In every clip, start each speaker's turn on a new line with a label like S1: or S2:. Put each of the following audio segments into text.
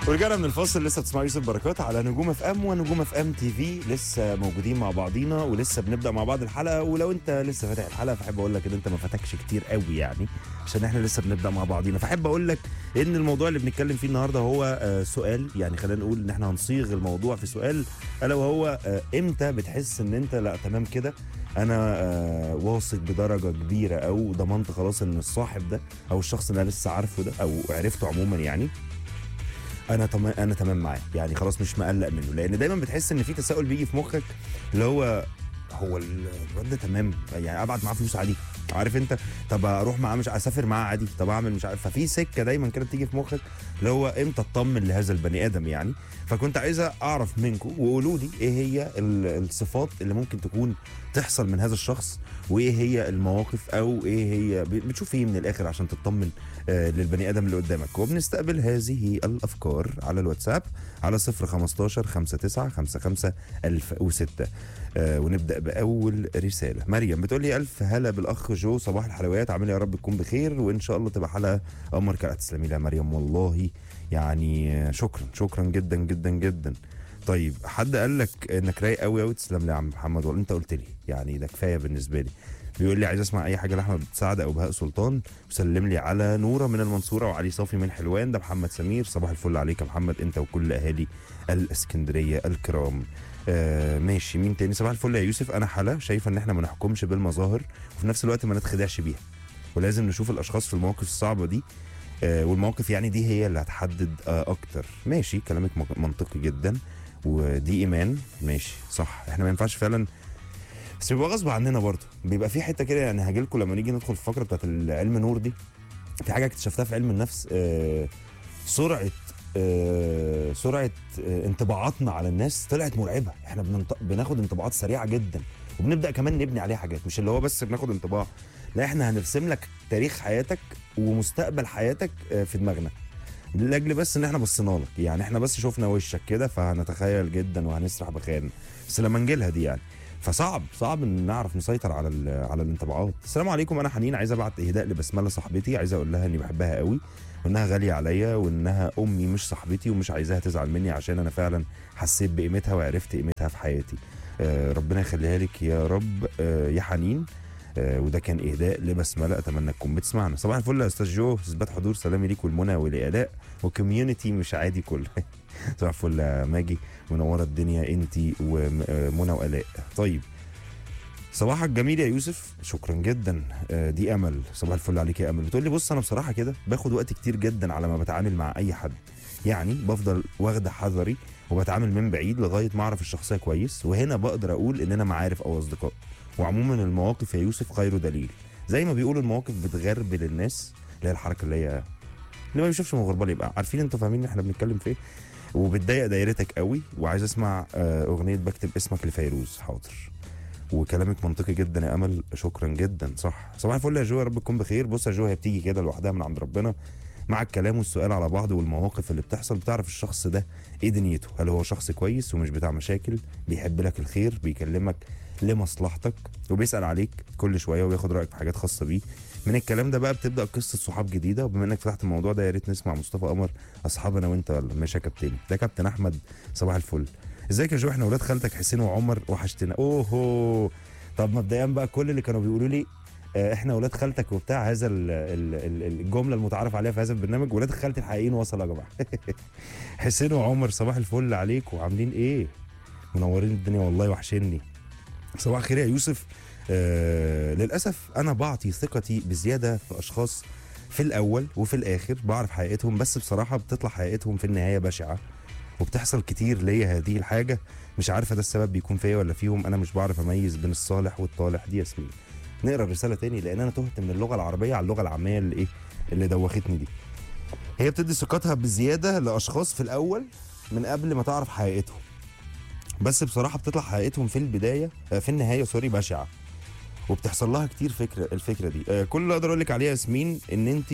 S1: ورجعنا من الفاصل لسه بتسمعوا يوسف بركات على نجوم اف ام ونجوم اف ام تي في لسه موجودين مع بعضينا ولسه بنبدا مع بعض الحلقه ولو انت لسه فاتح الحلقه فاحب اقول لك ان انت ما فاتكش كتير قوي يعني عشان احنا لسه بنبدا مع بعضينا فاحب اقول لك ان الموضوع اللي بنتكلم فيه النهارده هو آه، سؤال يعني خلينا نقول ان احنا هنصيغ الموضوع في سؤال الا وهو آه، امتى بتحس ان انت لا تمام كده انا آه، واثق بدرجه كبيره او ضمنت خلاص ان الصاحب ده او الشخص اللي انا لسه عارفه ده او عرفته عموما يعني انا تمام انا تمام معاه يعني خلاص مش مقلق منه لان دايما بتحس ان في تساؤل بيجي في مخك اللي هو هو ال- الواد ده تمام يعني ابعت معاه فلوس عادي عارف انت طب اروح معاه مش اسافر معاه عادي طب اعمل مش عارف ففي سكه دايما كده بتيجي في مخك اللي هو امتى اطمن لهذا البني ادم يعني فكنت عايزه اعرف منكم وقولوا لي ايه هي ال- الصفات اللي ممكن تكون تحصل من هذا الشخص وايه هي المواقف او ايه هي ب- بتشوف ايه من الاخر عشان تطمن آه، للبني ادم اللي قدامك وبنستقبل هذه الافكار على الواتساب على 015 59 55 1006 آه، ونبدا باول رساله مريم بتقول لي الف هلا بالاخ جو صباح الحلويات عامل إيه؟ يا رب تكون بخير وان شاء الله تبقى حلقه قمر كده تسلمي لي يا مريم والله يعني آه، شكرا شكرا جدا جدا جدا طيب حد قال لك انك رايق قوي قوي تسلم لي يا عم محمد ولا انت قلت لي يعني ده كفايه بالنسبه لي بيقول لي عايز اسمع اي حاجه لاحمد سعد او بهاء سلطان وسلم لي على نوره من المنصوره وعلي صافي من حلوان ده محمد سمير صباح الفل عليك يا محمد انت وكل اهالي الاسكندريه الكرام آه ماشي مين تاني صباح الفل يا يوسف انا حلا شايفه ان احنا ما نحكمش بالمظاهر وفي نفس الوقت ما نتخدعش بيها ولازم نشوف الاشخاص في المواقف الصعبه دي آه والمواقف يعني دي هي اللي هتحدد آه اكتر ماشي كلامك مك- منطقي جدا ودي ايمان ماشي صح احنا ما ينفعش فعلا بس بيبقى غصب عننا برضه بيبقى في حته كده يعني هاجي لكم لما نيجي ندخل في الفقره بتاعت العلم نور دي في حاجه اكتشفتها في علم النفس آه سرعه آه سرعه آه انطباعاتنا على الناس طلعت مرعبه احنا بننط... بناخد انطباعات سريعه جدا وبنبدا كمان نبني عليها حاجات مش اللي هو بس بناخد انطباع لا احنا هنرسم لك تاريخ حياتك ومستقبل حياتك آه في دماغنا لاجل بس ان احنا بصينا لك يعني احنا بس شفنا وشك كده فهنتخيل جدا وهنسرح بخيالنا بس لما نجيلها دي يعني فصعب صعب ان نعرف نسيطر على ال- على الانطباعات السلام عليكم انا حنين عايز ابعت اهداء لبسمله صاحبتي عايز اقول لها اني بحبها قوي وانها غاليه عليا وانها امي مش صاحبتي ومش عايزاها تزعل مني عشان انا فعلا حسيت بقيمتها وعرفت قيمتها في حياتي آه ربنا يخليها لك يا رب آه يا حنين آه وده كان اهداء لبسمله اتمنى تكون بتسمعنا صباح الفل يا استاذ جو اثبات حضور سلامي ليك والمنى والالاء وكوميونتي مش عادي كله صباح الفل يا ماجي منوره الدنيا انت ومنى والاء طيب صباحك جميل يا يوسف شكرا جدا آه، دي امل صباح الفل عليك يا امل بتقول لي بص انا بصراحه كده باخد وقت كتير جدا على ما بتعامل مع اي حد يعني بفضل واخده حذري وبتعامل من بعيد لغايه ما اعرف الشخصيه كويس وهنا بقدر اقول ان انا معارف او اصدقاء وعموما المواقف يا يوسف خير دليل زي ما بيقولوا المواقف بتغربل الناس اللي هي الحركه اللي هي اللي ما بيشوفش من غربال يبقى عارفين انتوا فاهمين احنا بنتكلم في ايه وبتضايق دايرتك قوي وعايز اسمع آه، اغنيه بكتب اسمك لفيروز حاضر وكلامك منطقي جدا يا امل شكرا جدا صح صباح الفل يا جو يا رب تكون بخير بص يا جو هي بتيجي كده لوحدها من عند ربنا مع الكلام والسؤال على بعض والمواقف اللي بتحصل بتعرف الشخص ده ايه دنيته هل هو شخص كويس ومش بتاع مشاكل بيحب لك الخير بيكلمك لمصلحتك وبيسال عليك كل شويه وبياخد رايك في حاجات خاصه بيه من الكلام ده بقى بتبدا قصه صحاب جديده وبما انك فتحت الموضوع ده يا ريت نسمع مصطفى قمر اصحابنا وانت ولا ماشي يا كابتن ده كابتن احمد صباح الفل ازيك يا جو احنا ولاد خالتك حسين وعمر وحشتنا اوهو طب مبدئيا بقى كل اللي كانوا بيقولوا لي آه، احنا ولاد خالتك وبتاع هذا ال- ال- ال- الجمله المتعارف عليها في هذا البرنامج ولاد خالتي الحقيقيين وصلوا يا جماعه حسين وعمر صباح الفل عليكم عاملين ايه منورين الدنيا والله وحشني صباح الخير يا يوسف آه للاسف انا بعطي ثقتي بزياده في اشخاص في الاول وفي الاخر بعرف حقيقتهم بس بصراحه بتطلع حقيقتهم في النهايه بشعه وبتحصل كتير ليا هذه الحاجه مش عارفه ده السبب بيكون فيا ولا فيهم انا مش بعرف اميز بين الصالح والطالح دي ياسمين نقرا الرساله تاني لان انا تهت من اللغه العربيه على اللغه العاميه اللي ايه اللي دوختني دي هي بتدي ثقتها بزياده لاشخاص في الاول من قبل ما تعرف حقيقتهم بس بصراحه بتطلع حقيقتهم في البدايه آه، في النهايه سوري بشعه وبتحصل لها كتير فكره الفكره دي آه، كل اللي اقدر اقول لك عليه يا ياسمين ان انت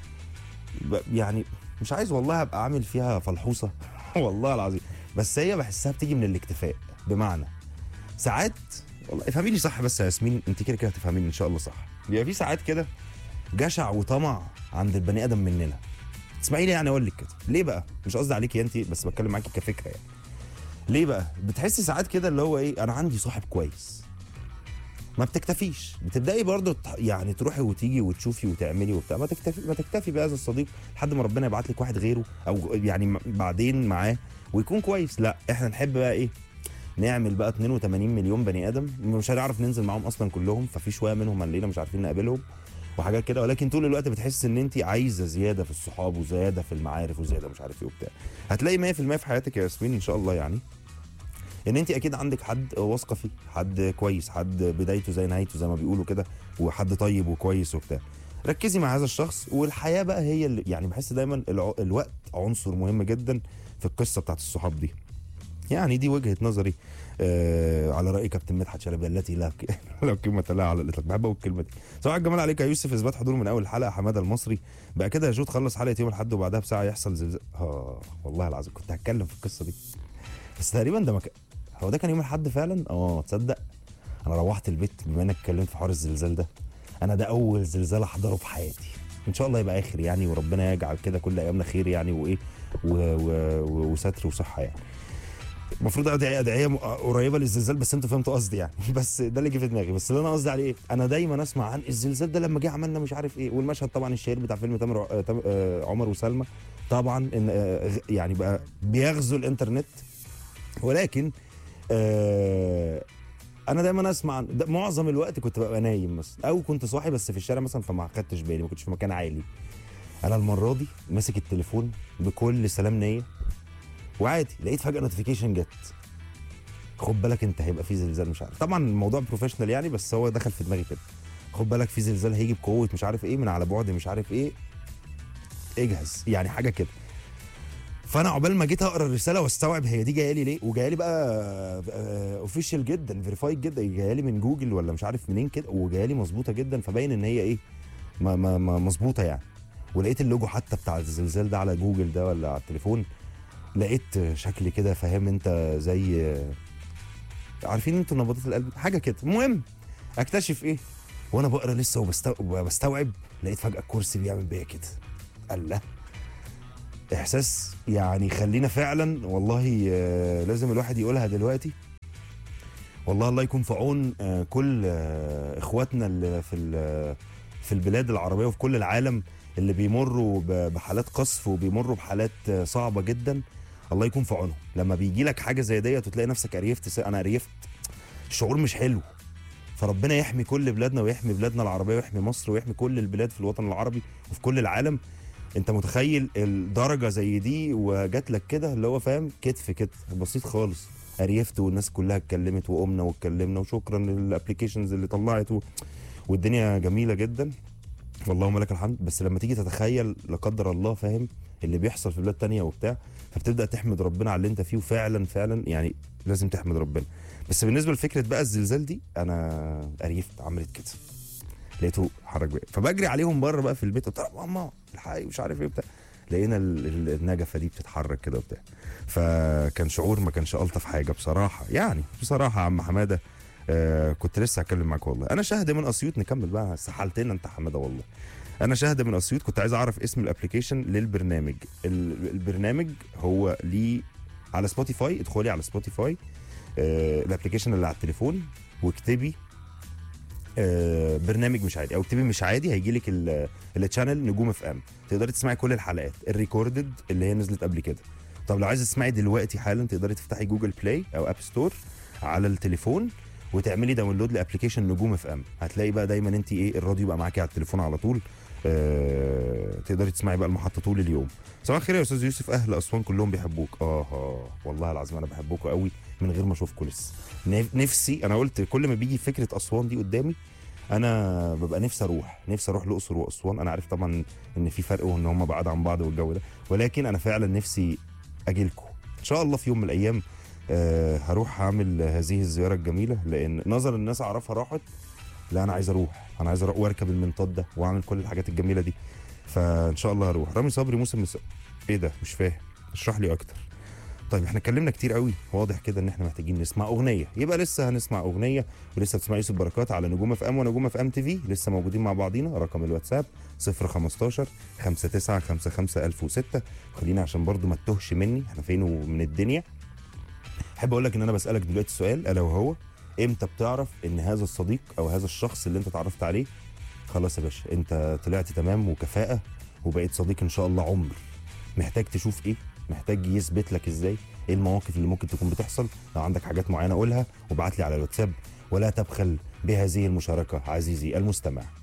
S1: يعني مش عايز والله ابقى عامل فيها فلحوصه والله العظيم بس هي بحسها بتيجي من الاكتفاء بمعنى ساعات والله افهميني صح بس يا ياسمين انت كده كده هتفهميني ان شاء الله صح بيبقى في ساعات كده جشع وطمع عند البني ادم مننا اسمعي لي يعني اقول لك كده ليه بقى مش قصدي عليكي انت بس بتكلم معاكي كفكره يعني ليه بقى بتحسي ساعات كده اللي هو ايه انا عندي صاحب كويس ما بتكتفيش بتبداي برضه تح- يعني تروحي وتيجي وتشوفي وتعملي وبتاع ما تكتفي ما تكتفي بهذا الصديق لحد ما ربنا يبعت لك واحد غيره او يعني م- بعدين معاه ويكون كويس لا احنا نحب بقى ايه نعمل بقى 82 مليون بني ادم مش هنعرف ننزل معاهم اصلا كلهم ففي شويه منهم ملينا مش عارفين نقابلهم وحاجات كده ولكن طول الوقت بتحس ان انت عايزه زياده في الصحاب وزياده في المعارف وزياده مش عارف ايه وبتاع هتلاقي 100% في حياتك يا ياسمين ان شاء الله يعني ان انت اكيد عندك حد واثقه فيه حد كويس حد بدايته زي نهايته زي ما بيقولوا كده وحد طيب وكويس وبتاع ركزي مع هذا الشخص والحياه بقى هي اللي يعني بحس دايما الع- الوقت عنصر مهم جدا في القصه بتاعت الصحاب دي يعني دي وجهه نظري آه على راي كابتن مدحت شلبي التي لا ك- لا قيمه لها على الاطلاق بحب اقول الكلمه دي صباح الجمال عليك يا يوسف اثبات حضور من اول الحلقه حماده المصري بقى كده يا جو تخلص حلقه يوم الاحد وبعدها بساعه يحصل زلزال اه والله العظيم كنت هتكلم في القصه دي بس تقريبا ده مك... هو ده كان يوم الاحد فعلا اه تصدق انا روحت البيت بما انك اتكلمت في حوار الزلزال ده انا ده اول زلزال احضره في حياتي ان شاء الله يبقى اخر يعني وربنا يجعل كده كل ايامنا خير يعني وايه و... و... و... وستر وصحه يعني المفروض ادعي ادعيه م- قريبه للزلزال بس انتوا فهمتوا قصدي يعني بس ده اللي جه في دماغي بس اللي انا قصدي عليه ايه انا دايما اسمع عن الزلزال ده لما جه عملنا مش عارف ايه والمشهد طبعا الشهير بتاع فيلم تامر ع- آه، تام- آه، عمر وسلمى طبعا ان آه، غ- يعني بقى بيغزو الانترنت ولكن آه انا دايما اسمع عن ده معظم الوقت كنت ببقى نايم مثلا او كنت صاحي بس في الشارع مثلا فما خدتش بالي ما كنتش في مكان عالي انا المره دي ماسك التليفون بكل سلام نيه وعادي لقيت فجاه نوتيفيكيشن جت خد بالك انت هيبقى في زلزال مش عارف طبعا الموضوع بروفيشنال يعني بس هو دخل في دماغي كده خد بالك في زلزال هيجي بقوه مش عارف ايه من على بعد مش عارف ايه اجهز يعني حاجه كده فانا عقبال ما جيت اقرا الرساله واستوعب هي دي جايه لي ليه وجايه لي بقى اوفيشال جدا فيريفايد جدا جايه لي من جوجل ولا مش عارف منين كده وجايه لي مظبوطه جدا فباين ان هي ايه ما ما ما مظبوطه يعني ولقيت اللوجو حتى بتاع الزلزال ده على جوجل ده ولا على التليفون لقيت شكل كده فاهم انت زي عارفين انتوا نبضات القلب حاجه كده المهم اكتشف ايه وانا بقرا لسه وبستوعب, وبستوعب لقيت فجاه الكرسي بيعمل بيا كده الله احساس يعني خلينا فعلا والله آه، لازم الواحد يقولها دلوقتي والله الله يكون في عون آه، كل آه، اخواتنا اللي في ال- في البلاد العربيه وفي كل العالم اللي بيمروا ب- بحالات قصف وبيمروا بحالات آه، صعبه جدا الله يكون في عونهم لما بيجي لك حاجه زي ديت وتلاقي نفسك قريفت س- انا قريفت الشعور مش حلو فربنا يحمي كل بلادنا ويحمي بلادنا العربيه ويحمي مصر ويحمي كل البلاد في الوطن العربي وفي كل العالم انت متخيل الدرجه زي دي وجات لك كده اللي هو فاهم كتف كده بسيط خالص قريفت والناس كلها اتكلمت وقمنا واتكلمنا وشكرا للابلكيشنز اللي طلعت و... والدنيا جميله جدا اللهم لك الحمد بس لما تيجي تتخيل لا قدر الله فاهم اللي بيحصل في بلاد تانية وبتاع فبتبدا تحمد ربنا على اللي انت فيه وفعلا فعلا يعني لازم تحمد ربنا بس بالنسبه لفكره بقى الزلزال دي انا قريفت عملت كده لقيته حرك بقى فبجري عليهم بره بقى في البيت قلت لها ماما الحقي مش عارف ايه بتاع لقينا ال- ال- النجفه دي بتتحرك كده وبتاع فكان شعور ما كانش الطف حاجه بصراحه يعني بصراحه يا عم حماده آه كنت لسه هتكلم معاك والله انا شاهد من اسيوط نكمل بقى سحلتنا انت حماده والله انا شاهد من اسيوط كنت عايز اعرف اسم الابلكيشن للبرنامج ال- البرنامج هو ليه على سبوتيفاي ادخلي على سبوتيفاي آه الابلكيشن اللي على التليفون واكتبي آه برنامج مش عادي او اكتبي مش عادي هيجي لك التشانل نجوم اف ام تقدري تسمعي كل الحلقات الريكوردد اللي هي نزلت قبل كده طب لو عايزه تسمعي دلوقتي حالا تقدري تفتحي جوجل بلاي او اب ستور على التليفون وتعملي داونلود لابلكيشن نجوم اف ام هتلاقي بقى دايما انت ايه الراديو بقى معاكي على التليفون على طول آه تقدري تسمعي بقى المحطه طول اليوم صباح الخير يا استاذ يوسف اهل اسوان كلهم بيحبوك اه آه، والله العظيم انا بحبكم قوي من غير ما اشوفكم لسه نف- نفسي انا قلت كل ما بيجي فكره اسوان دي قدامي انا ببقى نفسي اروح نفسي اروح الاقصر واسوان انا عارف طبعا ان في فرق وان هم بعاد عن بعض والجو ده ولكن انا فعلا نفسي اجي لكم ان شاء الله في يوم من الايام آه هروح اعمل هذه الزياره الجميله لان نظر الناس اعرفها راحت لا انا عايز اروح انا عايز اروح واركب المنطاد ده واعمل كل الحاجات الجميله دي فان شاء الله هروح رامي صبري موسم مس... ايه ده مش فاهم اشرح لي اكتر طيب احنا اتكلمنا كتير قوي واضح كده ان احنا محتاجين نسمع اغنيه يبقى لسه هنسمع اغنيه ولسه بتسمع يوسف بركات على نجوم اف ام ونجوم اف ام تي في لسه موجودين مع بعضينا رقم الواتساب 015 5955 1006 خلينا عشان برضو ما تتوهش مني احنا فين ومن الدنيا احب اقول لك ان انا بسالك دلوقتي سؤال الا وهو امتى بتعرف ان هذا الصديق او هذا الشخص اللي انت اتعرفت عليه خلاص يا باشا انت طلعت تمام وكفاءه وبقيت صديق ان شاء الله عمر محتاج تشوف ايه محتاج يثبت لك ازاي ايه المواقف اللي ممكن تكون بتحصل لو عندك حاجات معينه قولها وابعت لي على الواتساب ولا تبخل بهذه المشاركه عزيزي المستمع